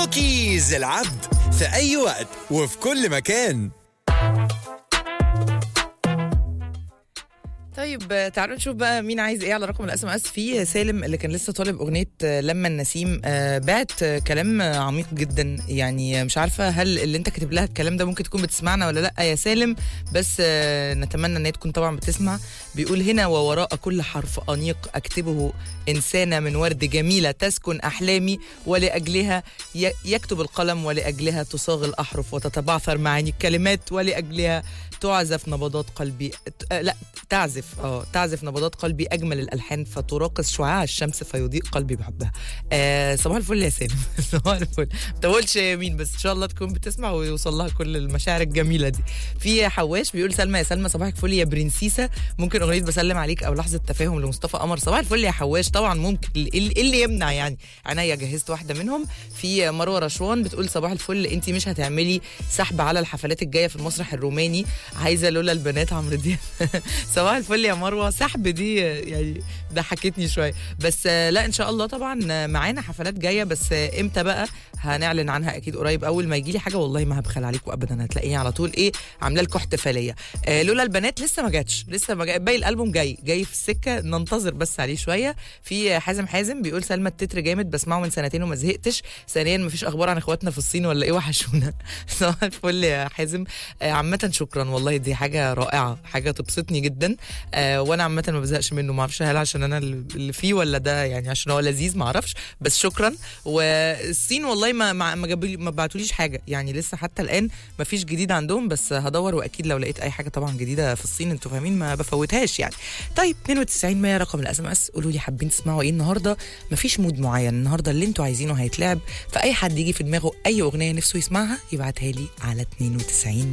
كوكيز العبد في أي وقت وفي كل مكان طيب تعالوا نشوف بقى مين عايز ايه على رقم الاس ام اس في سالم اللي كان لسه طالب اغنيه لما النسيم آه، بعت كلام عميق جدا يعني مش عارفه هل اللي انت كاتب لها الكلام ده ممكن تكون بتسمعنا ولا لا يا سالم بس آه، نتمنى ان هي تكون طبعا بتسمع بيقول هنا ووراء كل حرف انيق اكتبه انسانه من ورد جميله تسكن احلامي ولاجلها ي- يكتب القلم ولاجلها تصاغ الاحرف وتتبعثر معاني الكلمات ولاجلها تعزف نبضات قلبي آه، لا تعزف اه تعزف نبضات قلبي اجمل الالحان فتراقص شعاع الشمس فيضيء قلبي بحبها آه صباح الفل يا سالم صباح الفل ما تقولش مين بس ان شاء الله تكون بتسمع ويوصل لها كل المشاعر الجميله دي في حواش بيقول سلمى يا سلمى صباحك الفل يا برنسيسه ممكن اغنيه بسلم عليك او لحظه تفاهم لمصطفى قمر صباح الفل يا حواش طبعا ممكن ايه اللي- إيه اللي يمنع يعني عينيا جهزت واحده منهم في مروه رشوان بتقول صباح الفل انت مش هتعملي سحب على الحفلات الجايه في المسرح الروماني عايزه لولا البنات عمرو دياب صباح الفل يا مروه سحب دي يعني ضحكتني شويه بس آه، لا ان شاء الله طبعا آه، معانا حفلات جايه بس آه، امتى بقى هنعلن عنها اكيد قريب اول ما يجي لي حاجه والله ما هبخل عليكم ابدا هتلاقيني على طول ايه عامله لكم احتفاليه آه لولا البنات لسه ما جاتش لسه ما جا... باقي الالبوم جاي جاي في السكه ننتظر بس عليه شويه في حازم حازم بيقول سلمى التتر جامد بسمعه من سنتين وما زهقتش ثانيا ما فيش اخبار عن اخواتنا في الصين ولا ايه وحشونا صباح الفل يا حازم آه عامه شكرا والله دي حاجه رائعه حاجه تبسطني جدا آه وانا عامه ما بزهقش منه ما اعرفش هل عشان انا اللي فيه ولا ده يعني عشان هو لذيذ ما اعرفش بس شكرا والصين والله ما ما ما, جابولي- ما بعتوليش حاجه يعني لسه حتى الان ما فيش جديد عندهم بس هدور واكيد لو لقيت اي حاجه طبعا جديده في الصين انتوا فاهمين ما بفوتهاش يعني طيب 92 100 رقم الاس ام اس قولوا لي حابين تسمعوا ايه النهارده مفيش مود معين النهارده اللي انتوا عايزينه هيتلعب فاي حد يجي في دماغه اي اغنيه نفسه يسمعها يبعتها لي على 92